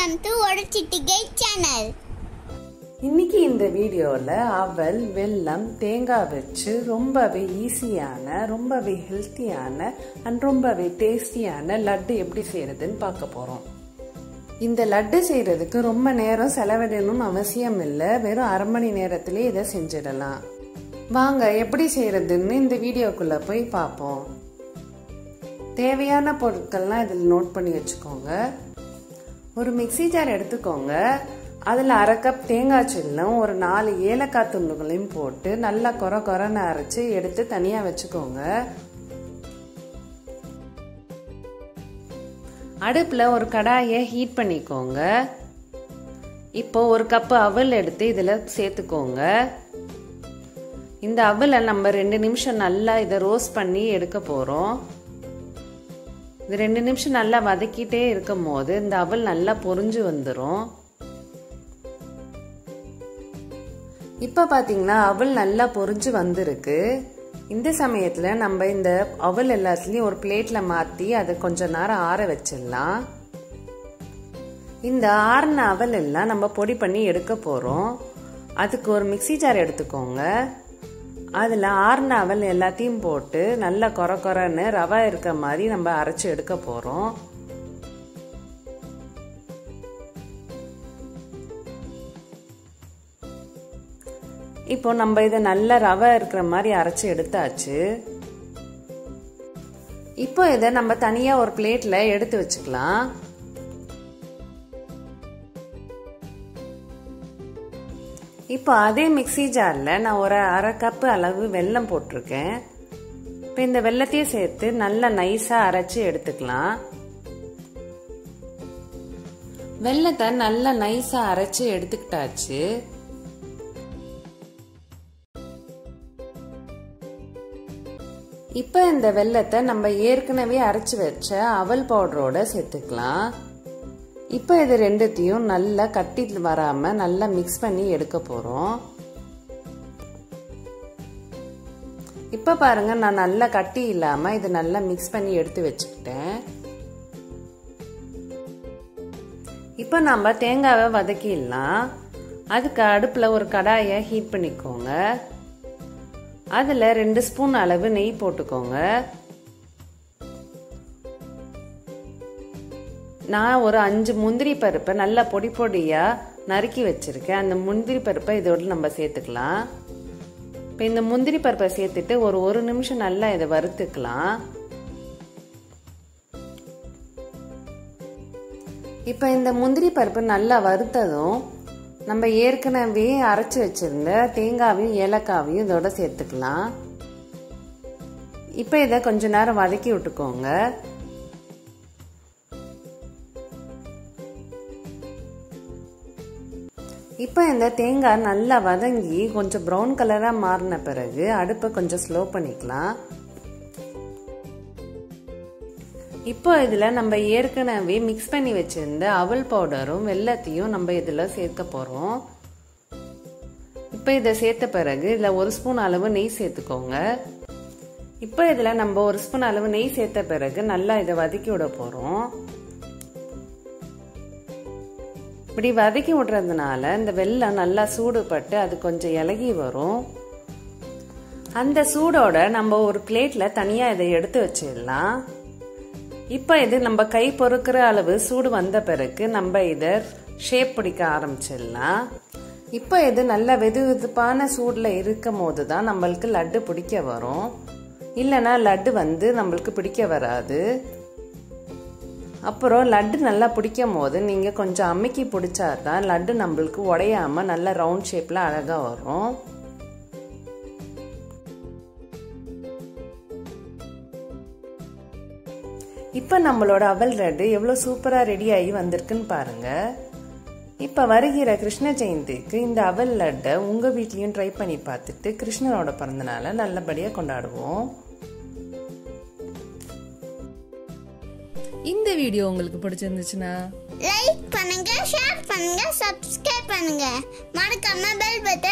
welcome to ஒரு சிட்டிகை channel இன்னைக்கு இந்த வீடியோவில் அவல் வெல்லம் தேங்காய் வச்சு ரொம்பவே ஈஸியான ரொம்பவே ஹெல்த்தியான அண்ட் ரொம்பவே டேஸ்டியான லட்டு எப்படி செய்யறதுன்னு பார்க்க போகிறோம் இந்த லட்டு செய்யறதுக்கு ரொம்ப நேரம் செலவிடணும்னு அவசியம் இல்லை வெறும் அரை மணி நேரத்திலே இதை செஞ்சிடலாம் வாங்க எப்படி செய்யறதுன்னு இந்த வீடியோக்குள்ள போய் பார்ப்போம் தேவையான பொருட்கள்லாம் இதில் நோட் பண்ணி வச்சுக்கோங்க ஒரு மிக்சி ஜார் எடுத்துக்கோங்க அதில் அரை கப் தேங்காய் சில்லும் ஒரு நாலு ஏலக்காய் துண்டுகளையும் போட்டு நல்லா கொர கொரன்னு அரைச்சி எடுத்து தனியாக வச்சுக்கோங்க அடுப்பில் ஒரு கடாயை ஹீட் பண்ணிக்கோங்க இப்போ ஒரு கப்பு அவல் எடுத்து இதில் சேர்த்துக்கோங்க இந்த அவலை நம்ம ரெண்டு நிமிஷம் நல்லா இதை ரோஸ்ட் பண்ணி எடுக்க போகிறோம் இது ரெண்டு நிமிஷம் நல்லா வதக்கிட்டே இருக்கும் போது இந்த அவல் நல்லா பொரிஞ்சு வந்துடும் இப்போ பார்த்தீங்கன்னா அவல் நல்லா பொரிஞ்சு வந்திருக்கு இந்த சமயத்தில் நம்ம இந்த அவல் எல்லாத்துலேயும் ஒரு பிளேட்டில் மாற்றி அதை கொஞ்ச நேரம் ஆற வச்சிடலாம் இந்த ஆறின அவல் எல்லாம் நம்ம பொடி பண்ணி எடுக்க போகிறோம் அதுக்கு ஒரு மிக்சி ஜார் எடுத்துக்கோங்க அதில் ஆறுன அவல் எல்லாத்தையும் போட்டு நல்லா கொர கொரன்னு ரவை இருக்க மாதிரி நம்ம அரைச்சி எடுக்க போகிறோம் இப்போ நம்ம இதை நல்ல ரவை இருக்கிற மாதிரி அரைச்சி எடுத்தாச்சு இப்போ இதை நம்ம தனியாக ஒரு பிளேட்டில் எடுத்து வச்சுக்கலாம் இப்போ அதே மிக்சி ஜாரில் நான் ஒரு அரை கப்பு அளவு வெல்லம் போட்டிருக்கேன் இப்போ இந்த வெள்ளத்தையும் சேர்த்து நல்லா நைஸாக அரைச்சி எடுத்துக்கலாம் வெள்ளத்தை நல்லா நைஸாக அரைச்சி எடுத்துக்கிட்டாச்சு இப்போ இந்த வெள்ளத்தை நம்ம ஏற்கனவே அரைச்சி வச்ச அவல் பவுடரோட சேர்த்துக்கலாம் இப்போ இது ரெண்டுத்தையும் நல்லா கட்டி வராமல் நல்லா மிக்ஸ் பண்ணி எடுக்க போகிறோம் இப்போ பாருங்க நான் நல்லா கட்டி இல்லாமல் இது நல்லா மிக்ஸ் பண்ணி எடுத்து வச்சுக்கிட்டேன் இப்போ நம்ம தேங்காவை வதக்கிடலாம் அதுக்கு அடுப்பில் ஒரு கடாயை ஹீட் பண்ணிக்கோங்க அதில் ரெண்டு ஸ்பூன் அளவு நெய் போட்டுக்கோங்க நான் ஒரு அஞ்சு முந்திரி பருப்பை நல்லா பொடி பொடியாக நறுக்கி வச்சுருக்கேன் அந்த முந்திரி பருப்பை இதோட நம்ம சேர்த்துக்கலாம் இப்போ இந்த முந்திரி பருப்பை சேர்த்துட்டு ஒரு ஒரு நிமிஷம் நல்லா இதை வறுத்துக்கலாம் இப்போ இந்த முந்திரி பருப்பு நல்லா வறுத்ததும் நம்ம ஏற்கனவே அரைச்சி வச்சிருந்த தேங்காவையும் ஏலக்காவையும் இதோட சேர்த்துக்கலாம் இப்போ இதை கொஞ்ச நேரம் வதக்கி விட்டுக்கோங்க இப்போ இந்த தேங்காய் நல்லா வதங்கி கொஞ்சம் ப்ரௌன் கலராக மாறின பிறகு அடுப்பை கொஞ்சம் ஸ்லோ பண்ணிக்கலாம் இப்போ இதில் நம்ம ஏற்கனவே மிக்ஸ் பண்ணி வச்சுருந்த அவல் பவுடரும் வெள்ளத்தையும் நம்ம இதில் சேர்க்க போகிறோம் இப்போ இதை சேர்த்த பிறகு இதில் ஒரு ஸ்பூன் அளவு நெய் சேர்த்துக்கோங்க இப்போ இதில் நம்ம ஒரு ஸ்பூன் அளவு நெய் சேர்த்த பிறகு நல்லா இதை வதக்கி விட போகிறோம் இப்படி வதக்கி விடுறதுனால இந்த வெள்ளம் நல்லா சூடுபட்டு அது கொஞ்சம் இலகி வரும் அந்த சூடோட நம்ம ஒரு பிளேட்டில் தனியாக இதை எடுத்து வச்சிடலாம் இப்போ இது நம்ம கை பொறுக்கிற அளவு சூடு வந்த பிறகு நம்ம இதை ஷேப் பிடிக்க ஆரம்பிச்சிடலாம் இப்போ இது நல்ல வெது வெதுப்பான சூடில் இருக்கும் போது தான் நம்மளுக்கு லட்டு பிடிக்க வரும் இல்லைன்னா லட்டு வந்து நம்மளுக்கு பிடிக்க வராது அப்புறம் லட்டு நல்லா பிடிக்கும் போது நீங்கள் கொஞ்சம் அமுக்கி பிடிச்சா தான் லட்டு நம்மளுக்கு உடையாமல் நல்ல ரவுண்ட் ஷேப்பில் அழகாக வரும் இப்போ நம்மளோட அவல் லட்டு எவ்வளோ சூப்பராக ரெடி ஆகி வந்திருக்குன்னு பாருங்க இப்போ வருகிற கிருஷ்ண ஜெயந்திக்கு இந்த அவல் லட்டை உங்கள் வீட்லேயும் ட்ரை பண்ணி பார்த்துட்டு கிருஷ்ணனோட பிறந்தனால நல்லபடியாக கொண்டாடுவோம் இந்த வீடியோ உங்களுக்கு பிடிச்சிருந்துச்சுன்னா லைக் பண்ணுங்க ஷேர் பண்ணுங்க சப்ஸ்கிரைப் பண்ணுங்க மறக்காம பெல் பட்டன்